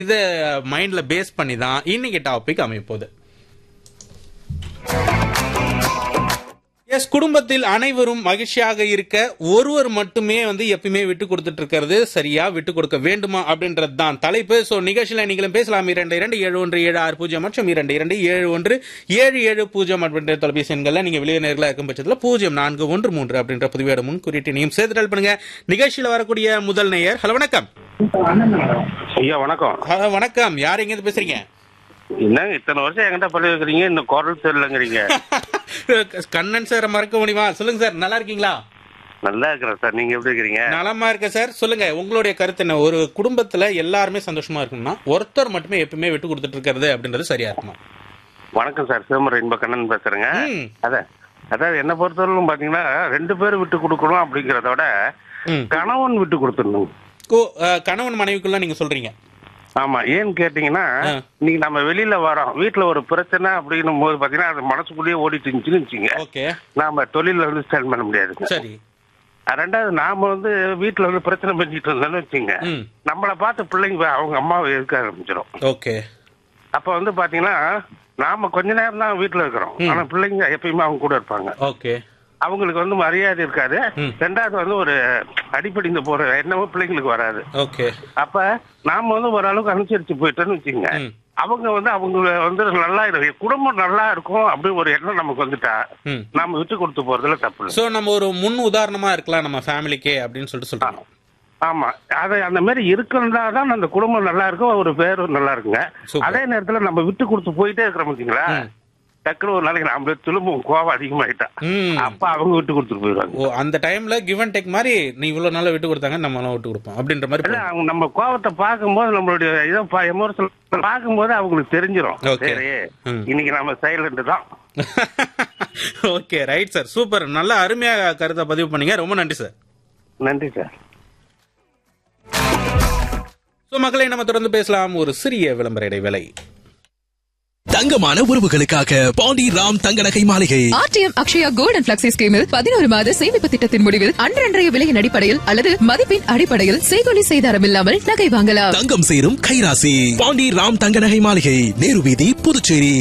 இதை மைண்ட்ல பேஸ் பண்ணி தான் இன்னைக்கு டாபிக் அமைப்போது எஸ் குடும்பத்தில் அனைவரும் மகிழ்ச்சியாக இருக்க ஒருவர் மட்டுமே வந்து எப்பயுமே விட்டு கொடுத்துட்டு இருக்கிறது சரியா விட்டு கொடுக்க வேண்டுமா அப்படின்றது தான் தலைப்பு ஸோ நிகழ்ச்சியில் நீங்களும் பேசலாம் இரண்டு இரண்டு ஏழு ஒன்று ஏழு ஆறு பூஜ்ஜியம் மற்றும் இரண்டு இரண்டு ஏழு ஒன்று ஏழு ஏழு பூஜ்ஜியம் அப்படின்ற தொலைபேசி எண்களில் நீங்கள் வெளியே நேரில் இருக்கும் பட்சத்தில் பூஜ்ஜியம் நான்கு ஒன்று மூன்று அப்படின்ற புதுவையோட முன் குறியீட்டு நீயும் சேர்த்து பண்ணுங்க நிகழ்ச்சியில் வரக்கூடிய முதல் நேயர் ஹலோ வணக்கம் ஐயா வணக்கம் ஹலோ வணக்கம் யார் எங்கேருந்து பேசுறீங்க என்னங்க இத்தனை வருஷம் என்கிட்ட பண்ணி வைக்கிறீங்க இன்னும் குரல் தெரியலங்கிறீங்க கண்ணன் சார் மறக்க முடியுமா சொல்லுங்க சார் நல்லா இருக்கீங்களா நல்லா இருக்கிறேன் சார் நீங்க எப்படி இருக்கிறீங்க நலமா இருக்க சார் சொல்லுங்க உங்களுடைய கருத்து என்ன ஒரு குடும்பத்துல எல்லாருமே சந்தோஷமா இருக்கணும்னா ஒருத்தர் மட்டுமே எப்பவுமே விட்டு கொடுத்துட்டு இருக்கிறது அப்படின்றது சரியா இருக்குமா வணக்கம் சார் சிதம்பரம் இன்ப கண்ணன் பேசுறேங்க ம். அதான் அதாவது என்ன பொறுத்தவரையிலும் பாத்தீங்கன்னா ரெண்டு பேரும் விட்டு கொடுக்கணும் அப்படிங்கறத விட ம். கணவன் விட்டு கொடுத்துடணும் ஓ அஹ், கணவன் மனைவிக்குள்ள நீங்க சொல்றீங்க ஆமா ஏன்னு கேட்டீங்கன்னா ஆ. நீங்க நம்ம வெளியில வரோம் வீட்டுல ஒரு பிரச்சனை அப்படின்னும் போது பாத்தீங்கன்னா அது மனசுக்குள்ளேயே ஓடிட்டு இருந்துச்சுன்னு வச்சுங்க ஓகே நாம தொழில வந்து ஸ்டார்ட் பண்ண முடியாதுங்க சரி ரெண்டாவது நாம வந்து வீட்டுல வந்து பிரச்சனை பண்ணிட்டு இருந்தோம்னு வச்சுங்க ம் நம்மளை பார்த்து பிள்ளைங்க அவங்க அம்மாவை எதுக்க ஆரம்பிச்சிடும் ஓகே அப்ப வந்து பாத்தீங்கன்னா நாம கொஞ்ச நேரம் தான் வீட்டுல இருக்கிறோம் ஆனா பிள்ளைங்க எப்பயுமே அவங்க கூட இருப்பாங்க ஓகே அவங்களுக்கு வந்து மரியாதை இருக்காது ம். ரெண்டாவது வந்து ஒரு அடிப்படைந்து போற எண்ணமும் பிள்ளைங்களுக்கு வராது ஓகே அப்ப நாம வந்து ஓரளவுக்கு அனுசரிச்சு போயிட்டோன்னு வச்சுங்க ம். அவங்க வந்து அவங்க வந்து நல்லா இருக்கு குடும்பம் நல்லா இருக்கும் அப்படி ஒரு எண்ணம் நமக்கு வந்துட்டா ம் நாம விட்டு கொடுத்து போறதுல தப்பு இல்லை சோ நம்ம ஒரு முன் உதாரணமா இருக்கலாம் நம்ம ஃபேமிலிக்கே அப்படின்னு சொல்லிட்டு சொல்றாங்க ஆமா அது அந்த மாதிரி இருக்கிறதா தான் அந்த குடும்பம் நல்லா இருக்கும் ஒரு பேரும் நல்லா இருக்குங்க Super. அதே நேரத்துல நம்ம விட்டு கொடுத்து போயிட்டே இருக்கிறோம் பாத்தீங்களா டக்குனு ஒரு நாளைக்கு நாம திரும்பவும் கோவம் அதிகமாயிட்டா ம் அப்ப அவங்க விட்டு கொடுத்துட்டு போயிடுவாங்க ஓ அந்த டைம்ல கிவ் அண்ட் டேக் மாதிரி நீ இவ்வளவு நாளா விட்டு கொடுத்தாங்க நம்மளாம் விட்டு கொடுப்போம் அப்படின்ற மாதிரி இல்ல அவங்க நம்ம கோவத்தை பார்க்கும்போது நம்மளுடைய இதை எமோஷனல் பார்க்கும்போது அவங்களுக்கு தெரிஞ்சிடும் Okay. சரி ம். இன்னைக்கு நம்ம சைலண்ட் தான் ஓகே ரைட் சார் சூப்பர் நல்ல அருமையா கருத்தை பதிவு பண்ணீங்க ரொம்ப நன்றி சார் நன்றி சார் ஸோ மக்களை நம்ம தொடர்ந்து பேசலாம் ஒரு சிறிய விளம்பர இடைவேளை தங்கமான உறவுகளுக்காக பாண்டி ராம் தங்க நகை மாளிகை RTM Akshaya gold and flexi ஸ்கீமில் பதினோரு மாத சேமிப்பு திட்டத்தின் முடிவில் அன்றன்றைய விலையின் அடிப்படையில் அல்லது மதிப்பின் அடிப்படையில் செய்கொலி செய்தாரம் இல்லாமல் நகை வாங்கலாம் தங்கம் சேரும் கைராசி பாண்டி ராம் தங்க நகை மாளிகை நேரு வீதி புதுச்சேரி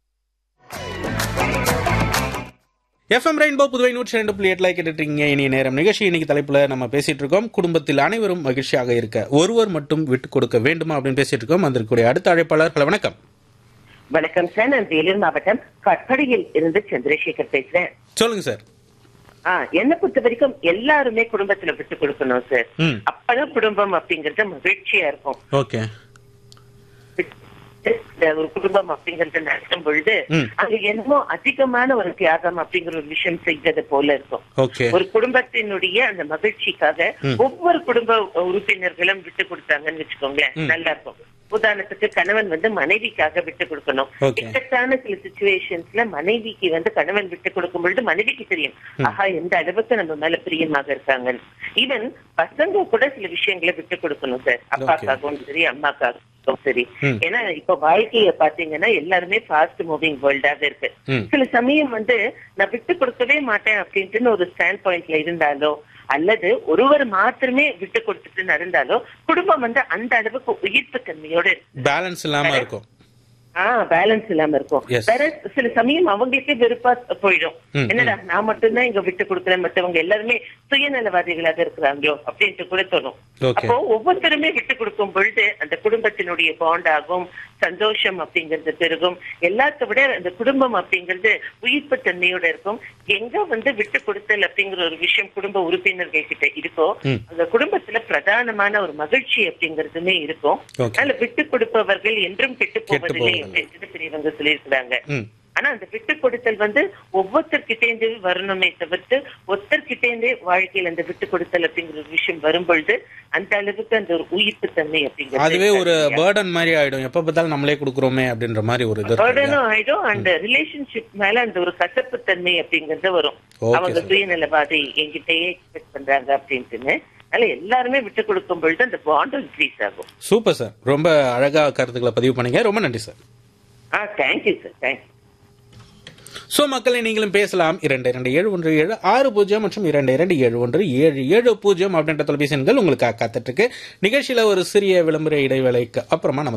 எஃப்எம் ரெயின்போ புதுவை நூற்றி ரெண்டு புள்ளி எட்டுல கேட்டுட்டு இருக்கீங்க இனிய நேரம் நிகழ்ச்சி இன்னைக்கு தலைப்புல நம்ம பேசிட்டு இருக்கோம் குடும்பத்தில் அனைவரும் மகிழ்ச்சியாக இருக்க ஒருவர் மட்டும் விட்டு கொடுக்க வேண்டுமா அப்படின்னு பேசிட்டு இருக்கோம் அதற்குரிய அடுத்த அழைப்பாளர் ஹலோ வணக்கம் வணக்கம் சார் நான் வேலூர் மாவட்டம் கட்படியில் இருந்து சந்திரசேகர் பேசுறேன் சொல்லுங்க சார் ஆ, என்னை பொறுத்த வரைக்கும் எல்லாருமே குடும்பத்துல விட்டு கொடுக்கணும் சார் ம். அப்பதான் குடும்பம் அப்படிங்கறது மகிழ்ச்சியா இருக்கும் ஓகே இந்த ஒரு குடும்பம் அப்படிங்கறது நடத்தும் பொழுது ம். அங்க என்னமோ அதிகமான ஒரு தியாகம் அப்படிங்கிற ஒரு விஷயம் செய்தது போல இருக்கும் ஓகே ஒரு குடும்பத்தினுடைய அந்த மகிழ்ச்சிக்காக ஒவ்வொரு குடும்ப உறுப்பினர்களும் விட்டு கொடுத்தாங்கன்னு வச்சுக்கோங்களேன் நல்லா இருக்கும் உதாரணத்துக்கு கணவன் வந்து மனைவிக்காக விட்டு கொடுக்கணும் Okay. இக்கட்டான சில சுச்சுவேஷன்ஸ்ல மனைவிக்கு வந்து கணவன் விட்டு கொடுக்கும் பொழுது மனைவிக்கு தெரியும் ஆஹா எந்த அளவுக்கு நம்ம மேல பிரியமாக இருக்காங்க ஈவன் பசங்க கூட சில விஷயங்களை விட்டு கொடுக்கணும் சார் அப்பாக்காகவும் சரி அம்மாக்காகவும் சரி ம். ஏன்னா இப்ப வாழ்க்கைய பாத்தீங்கன்னா எல்லாருமே ஃபாஸ்ட் மூவிங் வேர்ல்டாக இருக்கு ம். சில சமயம் வந்து நான் விட்டு கொடுக்கவே மாட்டேன் அப்படின்ட்டு ஒரு ஸ்டாண்ட் பாயிண்ட்ல இருந்தாலோ அல்லது ஒருவர் மாத்திரமே விட்டு கொடுத்துட்டு நடந்தாலோ குடும்பம் வந்து அந்த அளவுக்கு உயிர்ப்பு தன்மையோட இருக்கு பேலன்ஸ் இல்லாம இருக்கும் ஆஹ் பேலன்ஸ் இல்லாம இருக்கும் Yes. வேற சில சமயம் அவங்களுக்கே வெறுப்பா போயிடும் ம், என்னடா நான் மட்டும்தான் இங்க விட்டு கொடுக்குறேன் மத்தவங்க எல்லாருமே சுயநலவாதிகளாக இருக்கிறாங்களோ அப்படின்ட்டு கூட தோணும் Okay. அப்போ ஒவ்வொருத்தருமே விட்டு கொடுக்கும் பொழுது அந்த குடும்பத்தினுடைய பாண்ட் ஆகும் சந்தோஷம் அப்படிங்கிறது பெருகும் எல்லாத்த விட அந்த குடும்பம் அப்படிங்கிறது உயிர்ப்பு தன்மையோட இருக்கும் எங்க வந்து விட்டு கொடுத்தல் அப்படிங்கிற ஒரு விஷயம் குடும்ப உறுப்பினர்கள் கிட்ட இருக்கோ ம். அந்த குடும்பத்துல பிரதானமான ஒரு மகிழ்ச்சி அப்படிங்கறதுமே இருக்கும் Okay. அதனால விட்டு கொடுப்பவர்கள் என்றும் கெட்டு போவதில்லை போவதில்லை. அப்படின்னு பெரியவங்க சொல்லியிருக்கிறாங்க ம் ஆனா அந்த விட்டு கொடுத்தல் வந்து ஒவ்வொருத்தர்கிட்டேந்து வரணுமே தவிர்த்து ஒருத்தர்கிட்டேந்தே வாழ்க்கையில அந்த விட்டு கொடுத்தல் அப்படிங்கிற ஒரு விஷயம் வரும் பொழுது அந்த அளவுக்கு அந்த ஒரு உயிர்ப்பு தன்மை அப்படிங்கிறது அதுவே ஒரு பேர்டன் மாதிரி ஆயிடும் எப்ப பார்த்தாலும் நம்மளே கொடுக்குறோமே அப்படின்ற மாதிரி ஒரு இது இருக்கும் இல்லையா? பேர்டனும் ஆயிடும் அந்த ரிலேஷன்ஷிப் மேல அந்த ஒரு கசப்பு தன்மை அப்படிங்கறது வரும் Okay, அவங்க sir. சுயநலவாதி என்கிட்டயே எக்ஸ்பெக்ட் பண்றாங்க அப்படின்ட்டுன்னு அதனால எல்லாருமே விட்டு கொடுக்கும் பொழுது அந்த பாண்ட் இன்க்ரீஸ் ஆகும் சூப்பர் சார் ரொம்ப அழகா கருத்துக்களை பதிவு பண்ணீங்க ரொம்ப நன்றி சார் ஆ தேங்க்யூ சார் தேங்க்யூ சோ மக்களை நீங்களும் பேசலாம் இரண்டு இரண்டு ஏழு ஒன்று ஏழு ஆறு பூஜ்ஜியம் மற்றும் இரண்டு இரண்டு ஏழு ஒன்று ஏழு ஏழு பூஜ்ஜியம் அப்படின்ற தொலைபேசி எண்கள் உங்களுக்காக காத்துட்டு இருக்கு நிகழ்ச்சியில ஒரு சிறிய விளம்பர இடைவேளைக்கு அப்புறமா நம்ம